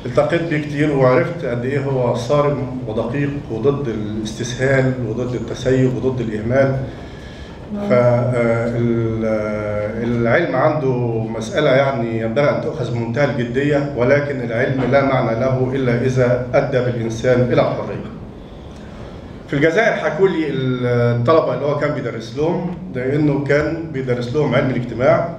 التقيت بيه كتير وعرفت قد ايه هو صارم ودقيق وضد الاستسهال وضد التسيب وضد الاهمال فالعلم عنده مسألة يعني ينبغي أن تؤخذ بمنتهى الجدية ولكن العلم لا معنى له إلا إذا أدى بالإنسان إلى الحرية. في الجزائر حكوا لي الطلبة اللي هو كان بيدرس لهم لأنه كان بيدرس لهم علم الاجتماع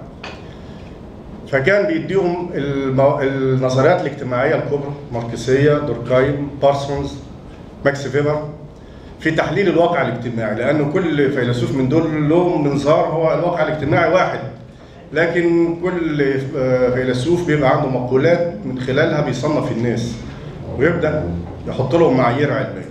فكان بيديهم المو... النظريات الاجتماعية الكبرى ماركسية دوركايم بارسونز ماكس فيبر في تحليل الواقع الاجتماعي لأنه كل فيلسوف من دول له منظار هو الواقع الاجتماعي واحد لكن كل فيلسوف بيبقى عنده مقولات من خلالها بيصنف الناس ويبدأ يحط لهم معايير علمية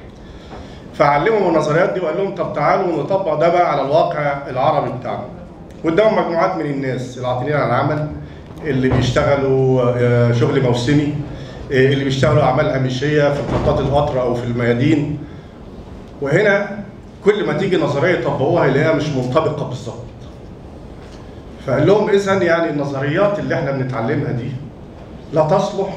فعلمهم النظريات دي وقال لهم طب تعالوا نطبق ده بقى على الواقع العربي بتاعنا قدامهم مجموعات من الناس العاطلين عن العمل اللي بيشتغلوا شغل موسمي اللي بيشتغلوا اعمال هامشيه في محطات القطر او في الميادين وهنا كل ما تيجي نظريه يطبقوها يلاقيها مش منطبقه بالظبط فقال لهم اذا يعني النظريات اللي احنا بنتعلمها دي لا تصلح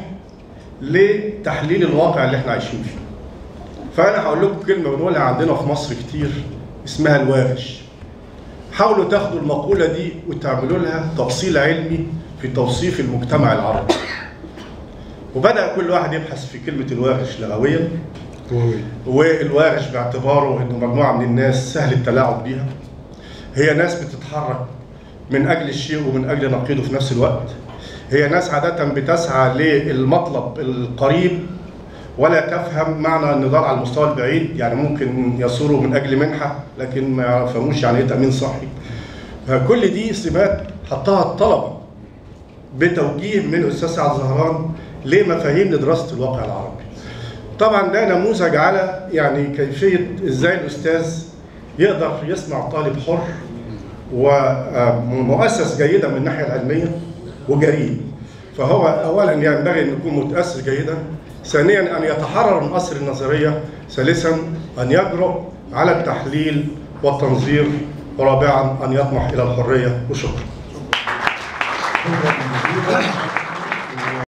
لتحليل الواقع اللي احنا عايشين فيه فانا هقول لكم كلمه بنقولها عندنا في مصر كتير اسمها الوارش حاولوا تاخدوا المقولة دي وتعملوا لها تفصيل علمي في توصيف المجتمع العربي وبدأ كل واحد يبحث في كلمة الوارش لغويا والوارش باعتباره انه مجموعة من الناس سهل التلاعب بيها هي ناس بتتحرك من أجل الشيء ومن أجل نقيضه في نفس الوقت هي ناس عادة بتسعى للمطلب القريب ولا تفهم معنى النضال على المستوى البعيد يعني ممكن يصوروا من اجل منحه لكن ما يفهموش يعني ايه تامين صحي فكل دي سمات حطها الطلبه بتوجيه من الاستاذ سعد زهران لمفاهيم لدراسه الواقع العربي طبعا ده نموذج على يعني كيفيه ازاي الاستاذ يقدر يصنع طالب حر ومؤسس جيدا من الناحيه العلميه وجريء فهو اولا ينبغي ان يكون متاسس جيدا ثانيا ان يتحرر من اسر النظريه ثالثا ان يجرؤ على التحليل والتنظير ورابعا ان يطمح الى الحريه وشكرا